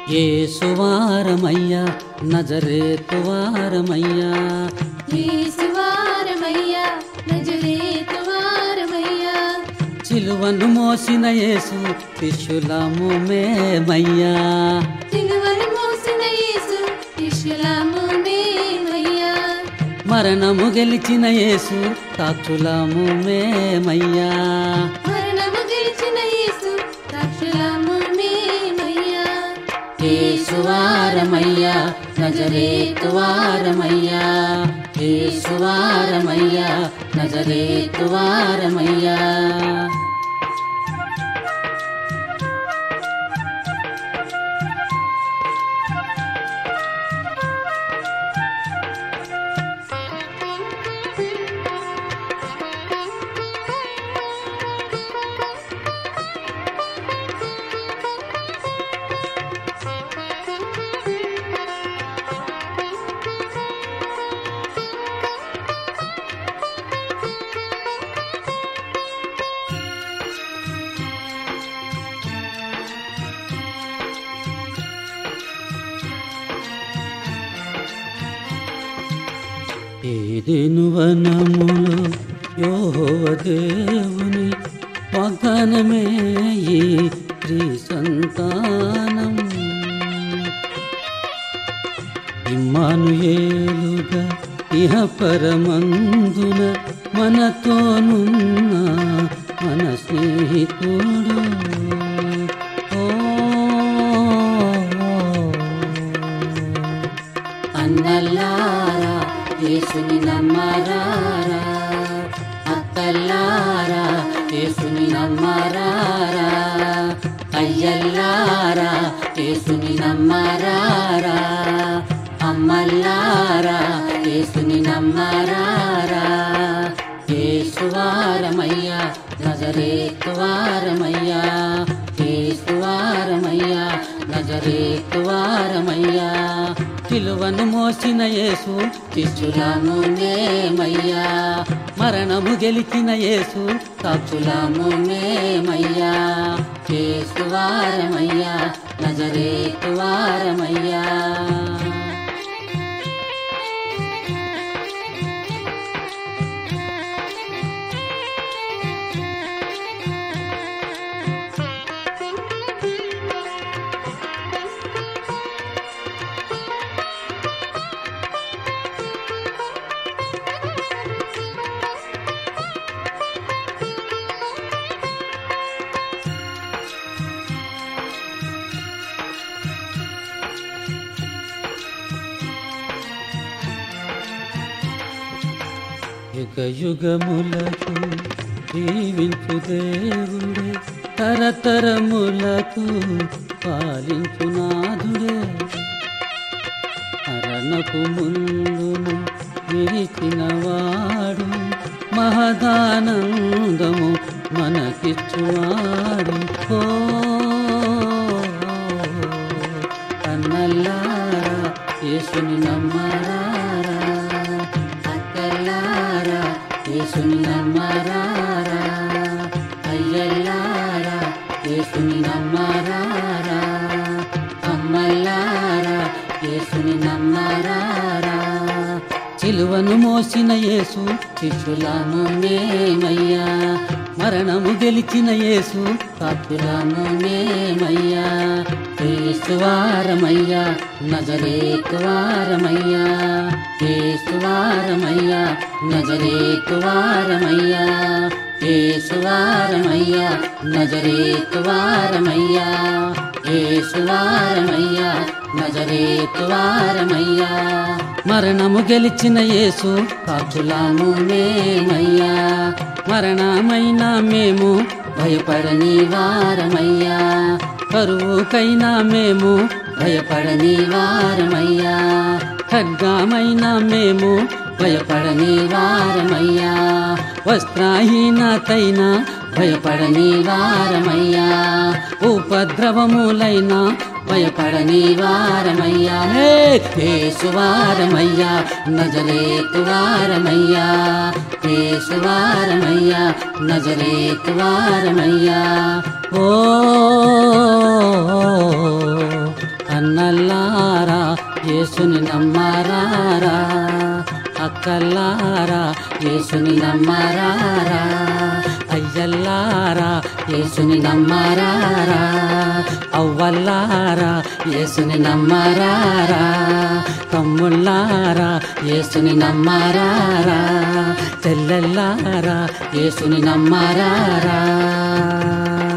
ఏసువారమయ్యా నజరేతువారమయ్యా యేసువారమయ్యా నజరేతువారమయ్యా చిలువను మోసిన యేసు శిష్యులము మేమయ్యా సిలువను మోసిన యేసు శిష్యులము మేమయ్యా మరణము గెలిచిన యేసు సాక్షులము మేమయ్యా మరణము గెలిచిన యేసు సాక్షులము మేమయ్యా ఏసువారమయ్యా నజరేతువారమయ్యా ఏసువారమయ్యా నజరేతువారమయ్యా ఏదేను వనములో యోహోవ దేవుని వాగ్దానమే ఈ స్త్రీ సంతానం ఇమ్మానుయేలుగా ఇహ పరమందున మనతోనున్న మన స్నేహితుడు ఓ అన్నల్లారా యేసుని నమ్మరారా అక్కల్లారా యేసుని నమ్మరారా అయ్యల్లారా యేసుని నమ్మరారా అమ్మల్లారా యేసుని నమ్మరారా యేసువారమయ్యా నజరేతువారమయ్యా యేసువారమయ్యా నజరేతువారమయ్యా పిలువను మోసిన యేసు శిష్యులము మేమయ్యా మరణము గెలిచిన యేసు సాక్షులము మేమయ్యా యేసువారమయ్యా నజరేతువారమయ్యా యుగ యుగములకు జీవించు దేవుడే తరతరములకు పాలించు నాథుడే మరణపు ముందును విరిచిన వాడు మహదానందము మనకిచ్చువాడు ఓ కన్నల్లారా యేసుని నమ్మరారా అక్కల్లారా యేసుని నమ్మరారా అయ్యల్లారా యేసుని నమ్మరారా అమ్మల్లారా యేసుని నమ్మరారా చిలువను మోసిన యేసు శిష్యులను మేమయ్యా మరణము గెలిచిన యేసు కాపులను మేమయ్యా ఏసువారమయ్యా నజరేకువారమయ్యా ఏసువారమయ్యా నజరేకువారమయ్యా ఏసువారమయ్యా నజరేకువారమయ్యా ఏసువారమయ్యా నజరేకువారమయ్యా మరణము గెలిచిన యేసు కాచులాము మేమయ్యా మరణమైన మేము భయపడని వారమయ్యా కరువుకైనా మేము భయపడని వారమయ్యా ఖడ్గామైన మేము భయపడని వారమయ్యా వస్త్రహీనతైన భయపడని వారమయ్యా ఉపద్రవములైన భయపడని వారమయ్యా హే ఏసువారమయ్యా నజరేతువారమయ్యా ఏసువారమయ్యా నజరేతువారమయ్యా ఓ అన్నల్లారా యేసుని నమ్మారారా అక్కల్లారా యేసుని నమ్మారారా అయ్యల్లారా యేసుని నమ్మారారా అవ్వల్లారా యేసుని నమ్మారారా తమ్ముళ్ళారా యేసుని నమ్మారారా చెల్లెల్లారా యేసుని నమ్మారారా